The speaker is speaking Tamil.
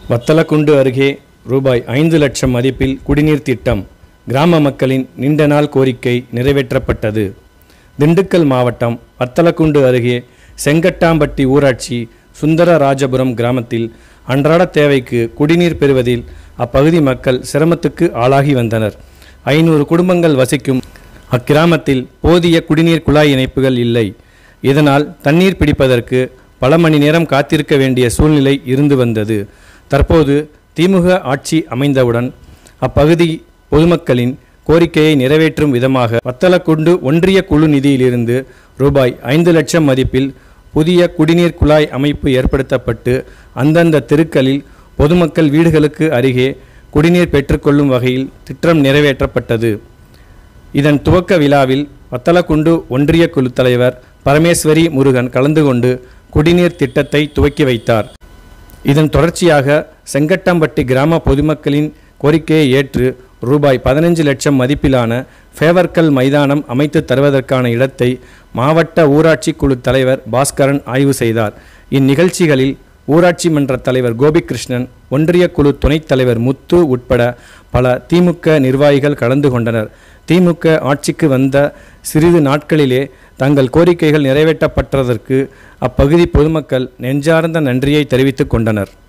வத்தலக்குண்டு அருகே ரூபாய் ஐந்து லட்சம் மதிப்பில் குடிநீர் திட்டம் கிராம மக்களின் நீண்ட நாள் கோரிக்கை நிறைவேற்றப்பட்டது திண்டுக்கல் மாவட்டம் வத்தலக்குண்டு அருகே செங்கட்டாம்பட்டி ஊராட்சி சுந்தரராஜபுரம் கிராமத்தில் அன்றாட தேவைக்கு குடிநீர் பெறுவதில் அப்பகுதி மக்கள் சிரமத்துக்கு ஆளாகி வந்தனர் ஐநூறு குடும்பங்கள் வசிக்கும் அக்கிராமத்தில் போதிய குடிநீர் குழாய் இணைப்புகள் இல்லை இதனால் தண்ணீர் பிடிப்பதற்கு பல மணி நேரம் காத்திருக்க வேண்டிய சூழ்நிலை இருந்து வந்தது தற்போது திமுக ஆட்சி அமைந்தவுடன் அப்பகுதி பொதுமக்களின் கோரிக்கையை நிறைவேற்றும் விதமாக வத்தலக்குண்டு ஒன்றிய குழு நிதியிலிருந்து ரூபாய் ஐந்து லட்சம் மதிப்பில் புதிய குடிநீர் குழாய் அமைப்பு ஏற்படுத்தப்பட்டு அந்தந்த தெருக்களில் பொதுமக்கள் வீடுகளுக்கு அருகே குடிநீர் பெற்றுக்கொள்ளும் வகையில் திட்டம் நிறைவேற்றப்பட்டது இதன் துவக்க விழாவில் வத்தலக்குண்டு ஒன்றிய குழு தலைவர் பரமேஸ்வரி முருகன் கலந்து கொண்டு குடிநீர் திட்டத்தை துவக்கி வைத்தார் இதன் தொடர்ச்சியாக செங்கட்டம்பட்டி கிராம பொதுமக்களின் கோரிக்கையை ஏற்று ரூபாய் பதினஞ்சு லட்சம் மதிப்பிலான ஃபேவர்கல் மைதானம் அமைத்து தருவதற்கான இடத்தை மாவட்ட ஊராட்சி குழு தலைவர் பாஸ்கரன் ஆய்வு செய்தார் இந்நிகழ்ச்சிகளில் ஊராட்சி மன்ற தலைவர் கோபிகிருஷ்ணன் ஒன்றிய குழு துணைத் தலைவர் முத்து உட்பட பல திமுக நிர்வாகிகள் கலந்து கொண்டனர் திமுக ஆட்சிக்கு வந்த சிறிது நாட்களிலே தங்கள் கோரிக்கைகள் நிறைவேற்றப்பட்டதற்கு அப்பகுதி பொதுமக்கள் நெஞ்சார்ந்த நன்றியை தெரிவித்துக் கொண்டனர்